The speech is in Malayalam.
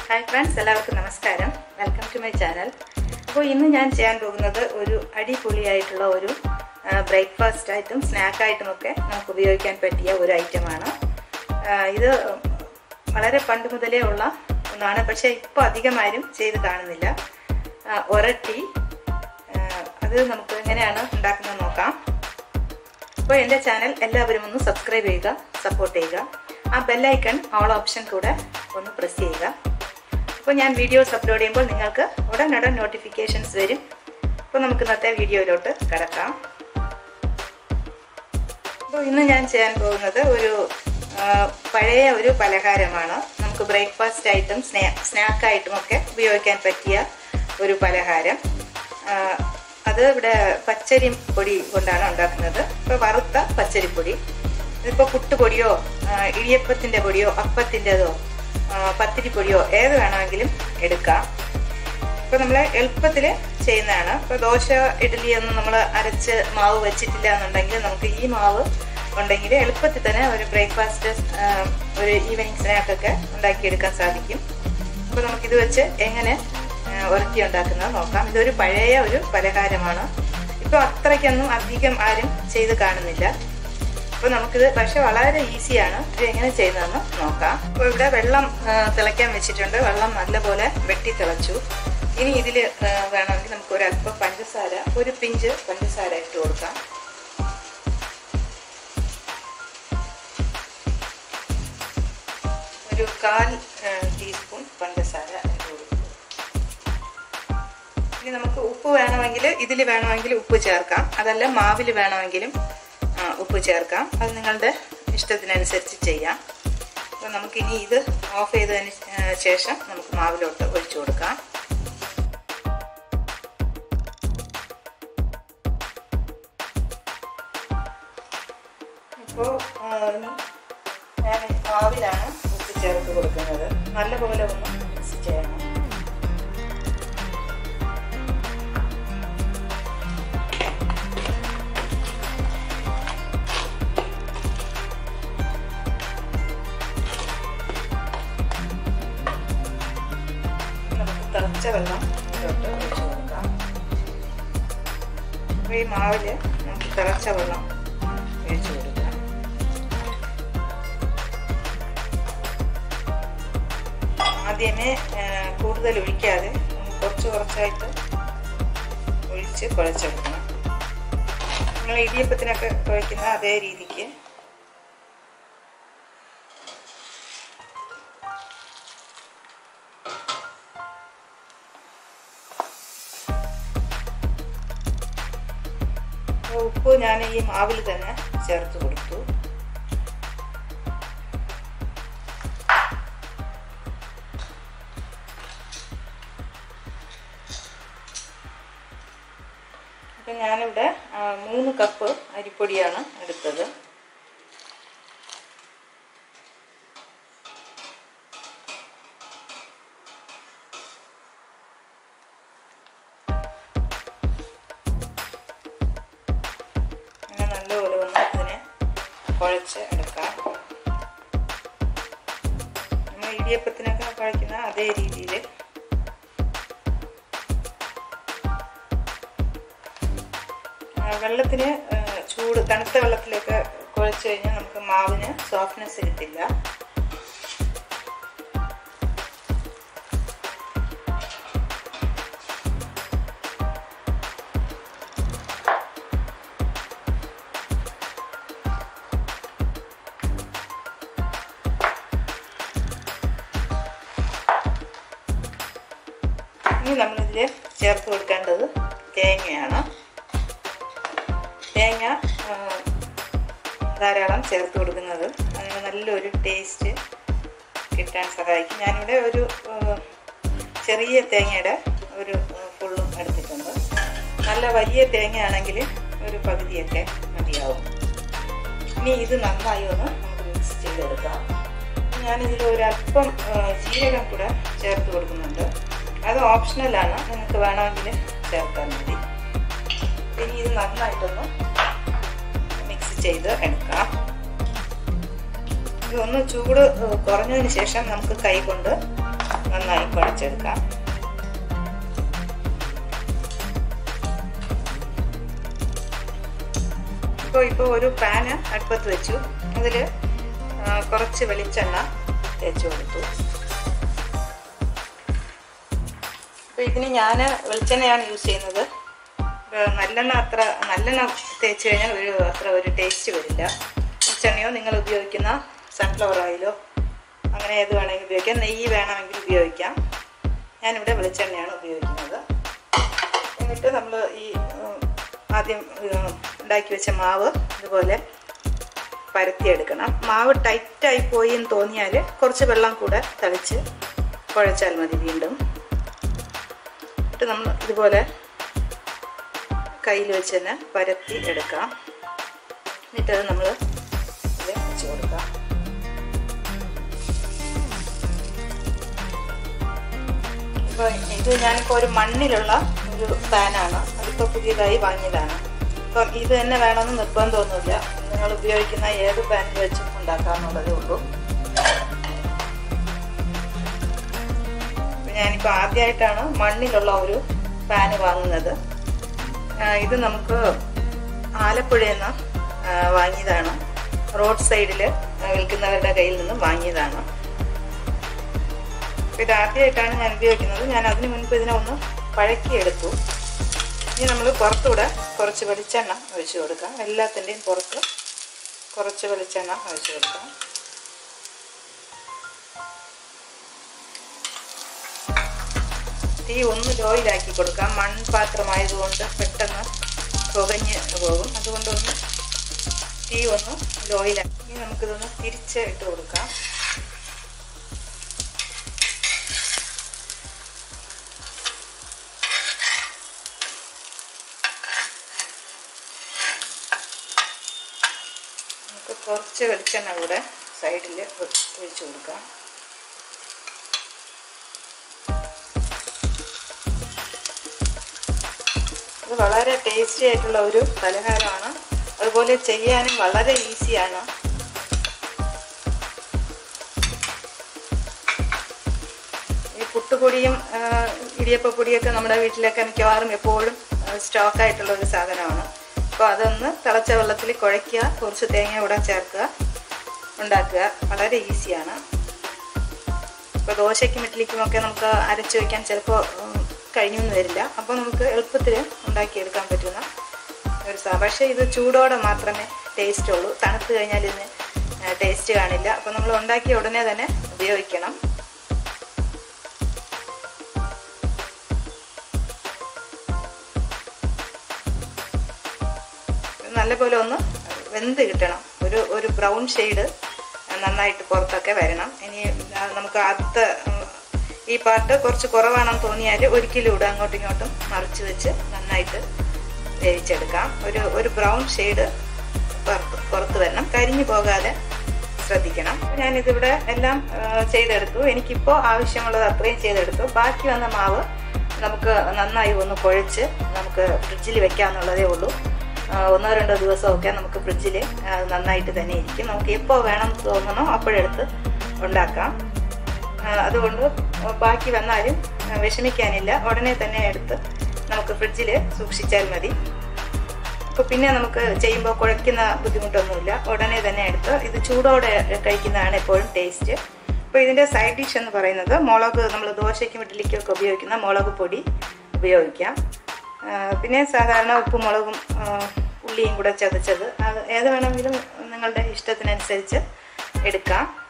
ഹായ് ഫ്രണ്ട്സ് എല്ലാവർക്കും നമസ്കാരം വെൽക്കം ടു മൈ ചാനൽ അപ്പോൾ ഇന്ന് ഞാൻ ചെയ്യാൻ പോകുന്നത് ഒരു അടിപൊളിയായിട്ടുള്ള ഒരു ബ്രേക്ക്ഫാസ്റ്റ് ആയിട്ടും സ്നാക്കായിട്ടും ഒക്കെ നമുക്ക് ഉപയോഗിക്കാൻ പറ്റിയ ഒരു ഐറ്റമാണ് ഇത് വളരെ പണ്ട് മുതലേ ഉള്ള ഒന്നാണ് പക്ഷേ ഇപ്പോൾ അധികം ആരും ചെയ്ത് കാണുന്നില്ല ആ, ഒരട്ടി ആ, അത് നമുക്ക് എങ്ങനെയാണ് ഉണ്ടാക്കുന്നത് നോക്കാം അപ്പോൾ എൻ്റെ ചാനൽ എല്ലാവരും ഒന്ന് സബ്സ്ക്രൈബ് ചെയ്യുക സപ്പോർട്ട് ചെയ്യുക ആ ബെല്ലൈക്കൺ ഓൾ ഓപ്ഷൻ കൂടെ ഒന്ന് പ്രസ് ചെയ്യുക അപ്പോൾ ഞാൻ വീഡിയോസ് അപ്ലോഡ് ചെയ്യുമ്പോൾ നിങ്ങൾക്ക് ഉടനടൻ നോട്ടിഫിക്കേഷൻസ് വരും അപ്പോൾ നമുക്ക് ഇന്നത്തെ വീഡിയോയിലോട്ട് കിടക്കാം അപ്പോൾ ഇന്ന് ഞാൻ ചെയ്യാൻ പോകുന്നത് ഒരു ആ, പഴയ ഒരു പലഹാരമാണ് നമുക്ക് ബ്രേക്ക്ഫാസ്റ്റ് ആയിട്ടും സ്നാ സ്നാക്കായിട്ടും ഒക്കെ ഉപയോഗിക്കാൻ പറ്റിയ ഒരു പലഹാരം ആ, അത് ഇവിടെ പച്ചരി പൊടി കൊണ്ടാണ് ഉണ്ടാക്കുന്നത് ഇപ്പോൾ വറുത്ത പച്ചരിപ്പൊടി ഇതിപ്പോൾ പുട്ടുപൊടിയോ ആ, ഇടിയപ്പത്തിൻ്റെ പൊടിയോ അപ്പത്തിൻ്റെതോ പത്തിരിപ്പൊടിയോ ഏത് വേണമെങ്കിലും എടുക്കാം ഇപ്പോൾ നമ്മൾ എളുപ്പത്തിൽ ചെയ്യുന്നതാണ് ഇപ്പോൾ ദോശ ഇഡ്ഡലി ഒന്നും നമ്മൾ അരച്ച് മാവ് വെച്ചിട്ടില്ല എന്നുണ്ടെങ്കിൽ നമുക്ക് ഈ മാവ് ഉണ്ടെങ്കിൽ എളുപ്പത്തിൽ തന്നെ ഒരു ബ്രേക്ക്ഫാസ്റ്റ് ഒരു ഈവനിങ് സ്നാക്കൊക്കെ ഉണ്ടാക്കിയെടുക്കാൻ സാധിക്കും അപ്പോൾ നമുക്കിത് വെച്ച് എങ്ങനെ ഉരട്ടി ഉണ്ടാക്കുന്നത് നോക്കാം ഇതൊരു പഴയ ഒരു പലഹാരമാണ് ഇപ്പോൾ അത്രയ്ക്കൊന്നും അധികം ആരും ചെയ്ത് കാണുന്നില്ല അപ്പോൾ നമുക്കിത് പക്ഷെ വളരെ ഈസിയാണ് ഇത് എങ്ങനെ ചെയ്യുന്നതെന്ന് നോക്കാം അപ്പോൾ ഇവിടെ വെള്ളം ആ, തിളയ്ക്കാൻ വെച്ചിട്ടുണ്ട് വെള്ളം നല്ലപോലെ വെട്ടി തിളച്ചു ഇനി ഇതിൽ വേണമെങ്കിൽ നമുക്ക് ഒരു അല്പം പഞ്ചസാര ഒരു പിഞ്ച് പഞ്ചസാര ഇട്ട് കൊടുക്കാം ഒരു കാൽ ആ, ടീസ്പൂൺ പഞ്ചസാര ഇട്ട് കൊടുക്കും ഇനി നമുക്ക് ഉപ്പ് വേണമെങ്കിൽ ഇതിൽ വേണമെങ്കിൽ ഉപ്പ് ചേർക്കാം അതല്ല മാവിൽ വേണമെങ്കിലും ആ, ഉപ്പ് ചേർക്കാം അത് നിങ്ങളുടെ ഇഷ്ടത്തിനനുസരിച്ച് ചെയ്യാം അപ്പോൾ നമുക്കിനി ഇത് ഓഫ് ചെയ്തതിന് ശേഷം നമുക്ക് മാവിലോട്ട് ഒഴിച്ചു കൊടുക്കാം ഇപ്പോൾ ഞാൻ മാവിലാണ് ഉപ്പ് ചേർത്ത് കൊടുക്കുന്നത് നല്ലപോലെ ഒന്ന് മിക്സ് ചെയ്യണം നമുക്ക് തിളച്ച വെള്ളം ഇതിലോട്ട് ഒഴിച്ചു കൊടുക്കാം അപ്പോൾ ഈ മാവിൽ നമുക്ക് തിളച്ച വെള്ളം ഒഴിച്ചു കൊടുക്കാം ആദ്യമേ ആ, കൂടുതൽ ഒഴിക്കാതെ ഒന്ന് കുറച്ച് കുറച്ചായിട്ട് ഒഴിച്ച് കുഴച്ചെടുക്കണം നമ്മൾ ഇടിയപ്പത്തിനൊക്കെ കുഴക്കുന്ന അതേ രീതിക്ക് അപ്പോൾ ഉപ്പ് ഞാൻ ഈ മാവിൽ തന്നെ ചേർത്ത് കൊടുത്തു അപ്പം ഞാനിവിടെ ആ, മൂന്ന് കപ്പ് അരിപ്പൊടിയാണ് എടുത്തത് അങ്ങനെ നല്ലപോലെ ഒന്ന് ഇതിനെ കുഴച്ച് എടുക്കാം നമ്മൾ ഇടിയപ്പത്തിനൊക്കെ കുഴക്കുന്ന അതേ രീതിയിൽ വെള്ളത്തിന് ആ, ചൂട് തണുത്ത വെള്ളത്തിലൊക്കെ കുഴച്ച് കഴിഞ്ഞാൽ നമുക്ക് മാവിന് സോഫ്റ്റ്നെസ് കിട്ടില്ല ഇനി നമ്മളിതിൽ ചേർത്ത് കൊടുക്കേണ്ടത് തേങ്ങയാണ് തേങ്ങ ആ, ധാരാളം ചേർത്ത് കൊടുക്കുന്നത് അതിന് നല്ലൊരു ടേസ്റ്റ് കിട്ടാൻ സഹായിക്കും ഞാനിവിടെ ഒരു ആ, ചെറിയ തേങ്ങയുടെ ഒരു ആ, ഫുള്ളും എടുത്തിട്ടുണ്ട് നല്ല വലിയ തേങ്ങയാണെങ്കിൽ ഒരു പകുതിയൊക്കെ മതിയാവും ഇനി ഇത് നന്നായി ഒന്ന് നമുക്ക് മിക്സ് ചെയ്തെടുക്കാം ഞാനിതിൽ ഒരു അല്പം ആ, ജീരകം കൂടെ ചേർത്ത് കൊടുക്കുന്നുണ്ട് അത് ഓപ്ഷണലാണ് നിങ്ങൾക്ക് വേണമെങ്കിൽ ചേർത്താൽ മതി ഇനി ഇത് നന്നായിട്ടൊന്ന് മിക്സ് ചെയ്ത് എടുക്കാം ഇതൊന്ന് ചൂട് ഏഹ്, കുറഞ്ഞതിന് ശേഷം നമുക്ക് കൈ കൊണ്ട് നന്നായി കുഴച്ചെടുക്കാം ഇപ്പോൾ ഇപ്പോൾ ഒരു പാന് അടുപ്പത്ത് വെച്ചു അതിൽ കുറച്ച് വെളിച്ചെണ്ണ തേച്ച് കൊടുത്തു അപ്പോൾ ഇതിന് ഞാൻ വെളിച്ചെണ്ണയാണ് യൂസ് ചെയ്യുന്നത് നല്ലെണ്ണ അത്ര നല്ലെണ്ണ തേച്ച് കഴിഞ്ഞാൽ ഒരു അത്ര ഒരു ടേസ്റ്റ് വരില്ല വെളിച്ചെണ്ണയോ നിങ്ങൾ ഉപയോഗിക്കുന്ന സൺഫ്ലവർ ഓയിലോ അങ്ങനെ ഏത് വേണമെങ്കിൽ ഉപയോഗിക്കാം നെയ്യ് വേണമെങ്കിൽ ഉപയോഗിക്കാം ഞാനിവിടെ വെളിച്ചെണ്ണയാണ് ഉപയോഗിക്കുന്നത് എന്നിട്ട് നമ്മൾ ഈ ആദ്യം ഉണ്ടാക്കി വെച്ച മാവ് ഇതുപോലെ പരത്തിയെടുക്കണം മാവ് ടൈറ്റായി പോയി എന്ന് തോന്നിയാൽ കുറച്ച് വെള്ളം കൂടെ തളിച്ച് കുഴച്ചാൽ മതി വീണ്ടും എന്നിട്ട് നമ്മൾ ഇതുപോലെ കയ്യിൽ വെച്ച് തന്നെ പരത്തി എടുക്കാം എന്നിട്ടത് നമ്മൾ ഇത് വെച്ച് കൊടുക്കാം ഇപ്പോൾ ഇത് ഞാനിപ്പോൾ ഒരു മണ്ണിലുള്ള ഒരു പാനാണ് അതിപ്പോൾ പുതിയതായി വാങ്ങിയതാണ് അപ്പം ഇത് തന്നെ വേണമെന്ന് നിർബന്ധമൊന്നുമില്ല നിങ്ങൾ ഉപയോഗിക്കുന്ന ഏത് പാനിൽ വെച്ചും ഉണ്ടാക്കാമെന്നുള്ളതേ ഉള്ളൂ ഞാനിപ്പോൾ ആദ്യമായിട്ടാണ് മണ്ണിലുള്ള ഒരു പാന് വാങ്ങുന്നത് ഇത് നമുക്ക് ആലപ്പുഴയിൽ നിന്ന് വാങ്ങിയതാണ് റോഡ് സൈഡിൽ വിൽക്കുന്നവരുടെ കയ്യിൽ നിന്ന് വാങ്ങിയതാണ് ഇത് ആദ്യമായിട്ടാണ് ഞാൻ ഉപയോഗിക്കുന്നത് ഞാൻ അതിന് മുൻപ് ഇതിനെ ഒന്ന് പഴക്കിയെടുത്തു ഇനി നമ്മൾ പുറത്തൂടെ കുറച്ച് വെളിച്ചെണ്ണ ഒഴിച്ചു കൊടുക്കാം എല്ലാത്തിൻ്റെയും പുറത്ത് കുറച്ച് വെളിച്ചെണ്ണ ഒഴിച്ചു കൊടുക്കാം തീ ഒന്ന് ലോയിലാക്കി കൊടുക്കാം മൺപാത്രമായതുകൊണ്ട് പെട്ടെന്ന് പുകഞ്ഞ് പോകും അതുകൊണ്ടൊന്ന് തീ ഒന്ന് ലോയിലാക്കി നമുക്കിതൊന്ന് തിരിച്ച് ഇട്ട് കൊടുക്കാം നമുക്ക് കുറച്ച് വെളിച്ചെണ്ണ കൂടെ സൈഡിൽ ഒഴിച്ചു കൊടുക്കാം ഇത് വളരെ ടേസ്റ്റി ആയിട്ടുള്ള ഒരു പലഹാരമാണ് അതുപോലെ ചെയ്യാനും വളരെ ഈസിയാണ് ഈ പുട്ടുപൊടിയും ഇടിയപ്പപ്പൊടിയൊക്കെ നമ്മുടെ വീട്ടിലൊക്കെ മിക്കവാറും എപ്പോഴും സ്റ്റോക്ക് ആയിട്ടുള്ള ഒരു സാധനമാണ് അപ്പോൾ അതൊന്ന് തിളച്ച വെള്ളത്തിൽ കുഴയ്ക്കുക കുറച്ച് തേങ്ങ കൂടെ ചേർക്കുക ഉണ്ടാക്കുക വളരെ ഈസിയാണ് ഇപ്പോൾ ദോശയ്ക്കും ഇഡ്ഡലിക്കും ഒക്കെ നമുക്ക് അരച്ച് വയ്ക്കാൻ ചിലപ്പോൾ കഴിഞ്ഞൊന്നും വരില്ല അപ്പോൾ നമുക്ക് എളുപ്പത്തിൽ ഉണ്ടാക്കിയെടുക്കാൻ പറ്റുന്ന ഒരു സാധനം പക്ഷേ ഇത് ചൂടോടെ മാത്രമേ ടേസ്റ്റ് ഉള്ളൂ തണുത്ത് കഴിഞ്ഞാൽ ഇതിന് ടേസ്റ്റ് കാണില്ല അപ്പോൾ നമ്മൾ ഉണ്ടാക്കിയ ഉടനെ തന്നെ ഉപയോഗിക്കണം നല്ലപോലെ ഒന്ന് വെന്ത് കിട്ടണം ഒരു ഒരു ബ്രൗൺ ഷെയ്ഡ് നന്നായിട്ട് പുറത്തൊക്കെ വരണം ഇനി നമുക്ക് ആദ്യത്തെ ഈ പാർട്ട് കുറച്ച് കുറവാണെന്ന് തോന്നിയാൽ ഒരിക്കലും ഇവിടെ അങ്ങോട്ടും ഇങ്ങോട്ടും മറിച്ച് വെച്ച് നന്നായിട്ട് വേവിച്ചെടുക്കാം ഒരു ഒരു ബ്രൗൺ ഷെയ്ഡ് പുറത്ത് പുറത്ത് വരണം കരിഞ്ഞു പോകാതെ ശ്രദ്ധിക്കണം ഞാനിതിവിടെ എല്ലാം ചെയ്തെടുത്തു എനിക്കിപ്പോൾ ആവശ്യമുള്ളത് അത്രയും ചെയ്തെടുത്തു ബാക്കി വന്ന മാവ് നമുക്ക് നന്നായി ഒന്ന് കുഴച്ച് നമുക്ക് ഫ്രിഡ്ജിൽ വെക്കാമെന്നുള്ളതേ ഉള്ളൂ ഒന്നോ രണ്ടോ ദിവസമൊക്കെ നമുക്ക് ഫ്രിഡ്ജിൽ നന്നായിട്ട് തന്നെ ഇരിക്കും നമുക്ക് എപ്പോൾ വേണം തോന്നണോ അപ്പോഴെടുത്ത് ഉണ്ടാക്കാം അതുകൊണ്ട് ബാക്കി വന്നാലും വിഷമിക്കാനില്ല ഉടനെ തന്നെ എടുത്ത് നമുക്ക് ഫ്രിഡ്ജിൽ സൂക്ഷിച്ചാൽ മതി അപ്പോൾ പിന്നെ നമുക്ക് ചെയ്യുമ്പോൾ കുഴയ്ക്കുന്ന ബുദ്ധിമുട്ടൊന്നുമില്ല ഉടനെ തന്നെ എടുത്ത് ഇത് ചൂടോടെ കഴിക്കുന്നതാണ് എപ്പോഴും ടേസ്റ്റ് അപ്പോൾ ഇതിൻ്റെ സൈഡ് ഡിഷ് എന്ന് പറയുന്നത് മുളക് നമ്മൾ ദോശയ്ക്കും ഇഡ്ഡലിക്കും ഒക്കെ ഉപയോഗിക്കുന്ന മുളക് പൊടി ഉപയോഗിക്കാം പിന്നെ സാധാരണ ഉപ്പും മുളകും ഉള്ളിയും കൂടെ ചതച്ചത് അത് ഏത് വേണമെങ്കിലും നിങ്ങളുടെ ഇഷ്ടത്തിനനുസരിച്ച് എടുക്കാം